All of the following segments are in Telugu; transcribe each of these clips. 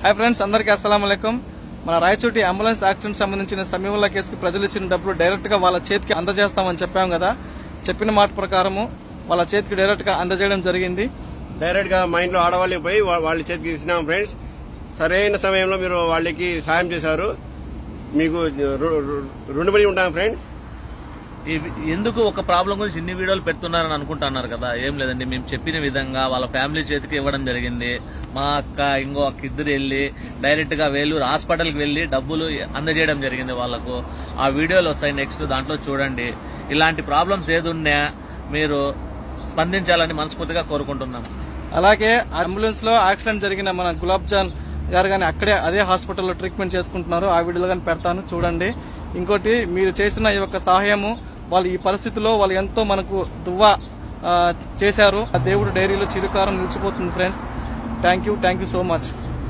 హాయ్ ఫ్రెండ్స్ అందరికీ అస్సలం అయికం మన రాయచోటి అంబులెన్స్ యాక్సిడెంట్ సంబంధించిన సమీవుల కేసుకి ప్రజలు ఇచ్చిన డబ్బులు డైరెక్ట్ గా వాళ్ళ చేతికి అందజేస్తామని చెప్పాం కదా చెప్పిన మాట ప్రకారము వాళ్ళ చేతికి డైరెక్ట్ గా అందజేయడం జరిగింది డైరెక్ట్ గా మా ఇంట్లో ఆడవాళ్ళకి పోయి వా- వాళ్ళ చేతికి ఇచ్చినాం ఫ్రెండ్స్ సరైన సమయంలో మీరు వాళ్ళకి సాయం చేశారు మీకు రు- రు- రుణపడి ఉంటాం ఫ్రెండ్స్ ఈ- ఎందుకు ఒక ప్రాబ్లం గురించి ఇన్ని వీడియోలు పెడుతున్నారని అనుకుంటున్నారు కదా ఏం లేదండి మేము చెప్పిన విధంగా వాళ్ళ ఫ్యామిలీ చేతికి ఇవ్వడం జరిగింది మా అక్క ఇంకో అక్క ఇద్దరు వెళ్ళి డైరెక్ట్ గా వేలూరు హాస్పిటల్కి వెళ్ళి డబ్బులు అందజేయడం జరిగింది వాళ్ళకు ఆ వీడియోలు వస్తాయి నెక్స్ట్ దాంట్లో చూడండి ఇలాంటి ప్రాబ్లమ్స్ ఏది ఉన్నా మీరు స్పందించాలని మనస్ఫూర్తిగా కోరుకుంటున్నాం అలాగే అంబులెన్స్ లో యాక్సిడెంట్ జరిగిన మన గులాబ్ జాన్ గారు కానీ అక్కడే అదే హాస్పిటల్లో ట్రీట్మెంట్ చేసుకుంటున్నారు ఆ వీడియోలు కానీ పెడతాను చూడండి ఇంకోటి మీరు చేసిన ఈ యొక్క సహాయము వాళ్ళు ఈ పరిస్థితిలో వాళ్ళు ఎంతో మనకు దువ్వ ఆ, చేశారు ఆ దేవుడు డైరీలో చిరుకారం నిలిచిపోతుంది friends thank you thank you so much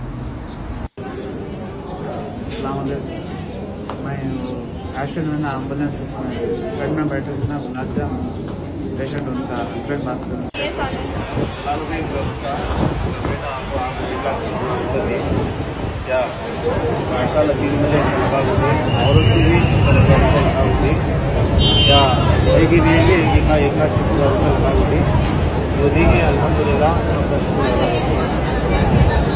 मैं एक्सीडेंट में ना एम्बुलेंस उसमें बेड में बैठे थे ना नाचा पेशेंट उनका हस्बैंड बात कर పాఠశాల తిరిగితే బాగుంది ఆరోగ్యం బాగుంది యా ಹೇಗೆ ಹೇಗೆ ಈಗ ಈಗ ಬಾಗುಂది సో దీనికి అల్హమ్దుల్లా సంతోషంగా